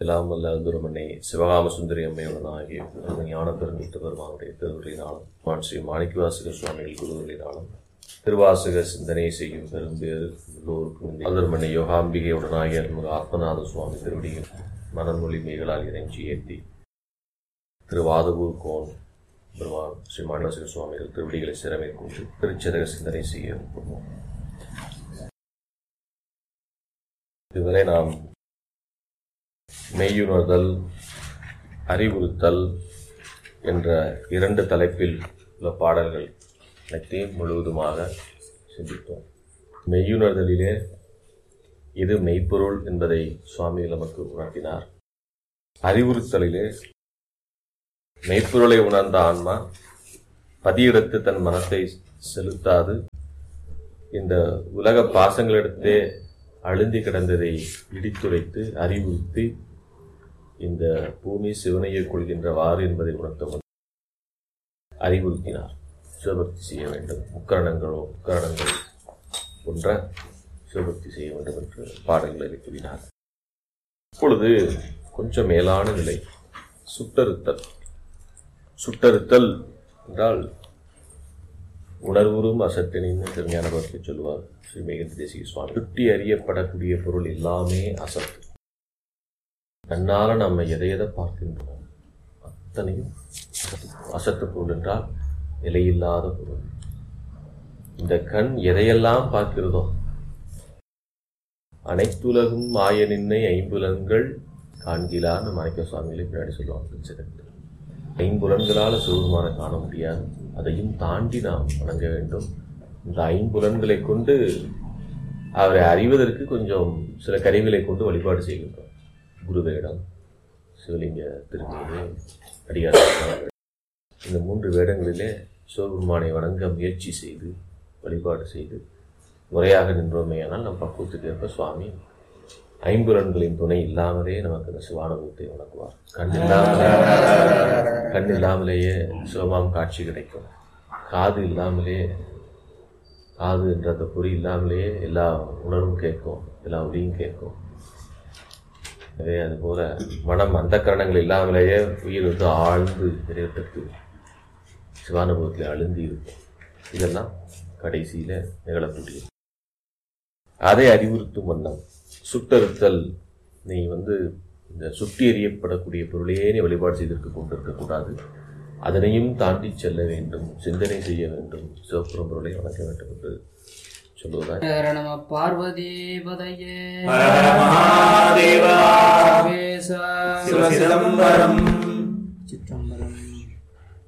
எல்லாம் வல்ல அந்துரமனை சிவகாம சுந்தரி அம்மையுடன் ஆகிய ஞான பெருமித்த பெருமானுடைய திருவுரையினாலும் மான் ஸ்ரீ மாணிக்கவாசக சுவாமிகள் குருவர்களினாலும் திருவாசக சிந்தனை செய்யும் பெரும்பேறு எல்லோருக்கும் இந்த அந்துரமனை யோகாம்பிகையுடனாகிய அருள்மிகு ஆத்மநாத சுவாமி திருவடியில் மனமொழி மேகலால் இறைஞ்சி ஏற்றி திருவாதவூர் கோன் பெருமான் ஸ்ரீ மாணவசக சுவாமிகள் திருவடிகளை சிறமேற்கொண்டு திருச்சதக சிந்தனை செய்ய விரும்புவோம். இதுவரை நாம் மெய்யுணர்தல் அறிவுறுத்தல் என்ற இரண்டு தலைப்பில் உள்ள பாடல்கள் அனைத்தையும் முழுவதுமாக சிந்தித்தோம் மெய்யுணர்தலிலே இது மெய்ப்பொருள் என்பதை சுவாமி நமக்கு உணர்த்தினார் அறிவுறுத்தலிலே மெய்ப்பொருளை உணர்ந்த ஆன்மா பதியிடத்து தன் மனத்தை செலுத்தாது இந்த உலக பாசங்களிடத்தே அழுந்தி கிடந்ததை இடித்துரைத்து அறிவுறுத்தி இந்த பூமி சிவனையை கொள்கின்றவாறு என்பதை உணர்த்தவன் அறிவுறுத்தினார் சிவபக்தி செய்ய வேண்டும் முக்கரணங்களோ முக்கரணங்கள் போன்ற சிவபக்தி செய்ய வேண்டும் என்று பாடல்களை கூறினார் இப்பொழுது கொஞ்சம் மேலான நிலை சுட்டறுத்தல் சுட்டறுத்தல் என்றால் உணர்வுறும் அசட்டினின்னு திருஞான பக்தி சொல்லுவார் ஸ்ரீ மேகந்தி தேசிக சுவாமி சுட்டி அறியப்படக்கூடிய பொருள் எல்லாமே அசத்து கண்ணால நம்ம எதை எதை பார்க்கின்றோம் அத்தனையும் அசத்து. அசத்து பொருள் என்றால் நிலையில்லாத பொருள் இந்த கண் எதையெல்லாம் பார்க்கிறதோ அனைத்துலகும் மாய நின்னை ஐம்புலன்கள் காண்கிலான்னு மாணிக்க சுவாமிகளை பின்னாடி சொல்லுவாங்க சிறப்பு ஐம்புலன்களால் சிவபெருமான காண முடியாது அதையும் தாண்டி நாம் வணங்க வேண்டும் இந்த ஐம்புலன்களை கொண்டு அவரை அறிவதற்கு கொஞ்சம் சில கருவிகளை கொண்டு வழிபாடு செய்கின்றோம் குருவேடம் சிவலிங்க திருமேனி அடியார் இந்த மூன்று வேடங்களிலே சிவபெருமானை வணங்க முயற்சி செய்து வழிபாடு செய்து முறையாக நின்றோமேயானால் நம் பக்குவத்துக்கு ஏற்ப சுவாமி ஐம்புலன்களின் துணை இல்லாமலே நமக்கு அந்த சிவானுபவத்தை வணங்குவார் கண் இல்லாமலே கண் இல்லாமலேயே சிவமாம் காட்சி கிடைக்கும் காது இல்லாமலே காது என்ற அந்த பொறி இல்லாமலேயே எல்லா உணர்வும் கேட்கும் எல்லா ஒளியும் கேட்கும் எனவே அதுபோல மனம் அந்த கரணங்கள் இல்லாமலேயே உயிர் வந்து ஆழ்ந்து இறைவத்துக்கு சிவானுபவத்தில் அழுந்தி இருக்கும் இதெல்லாம் கடைசியில் நிகழக்கூடியது அதை அறிவுறுத்தும் வண்ணம் சுட்டறுத்தல் நீ வந்து இந்த சுட்டி எறியப்படக்கூடிய பொருளையே நீ வழிபாடு செய்திருக்க கொண்டிருக்கக்கூடாது அதனையும் தாண்டி செல்ல வேண்டும் சிந்தனை செய்ய வேண்டும் சிவப்புறம் பொருளை வணங்க வேண்டும் என்று சொல்லுவதாய் ஹர நம பார்வதி பதையே மகாதேவா சர்வேசா சிவசிதம்பரம் சிற்றம்பலம்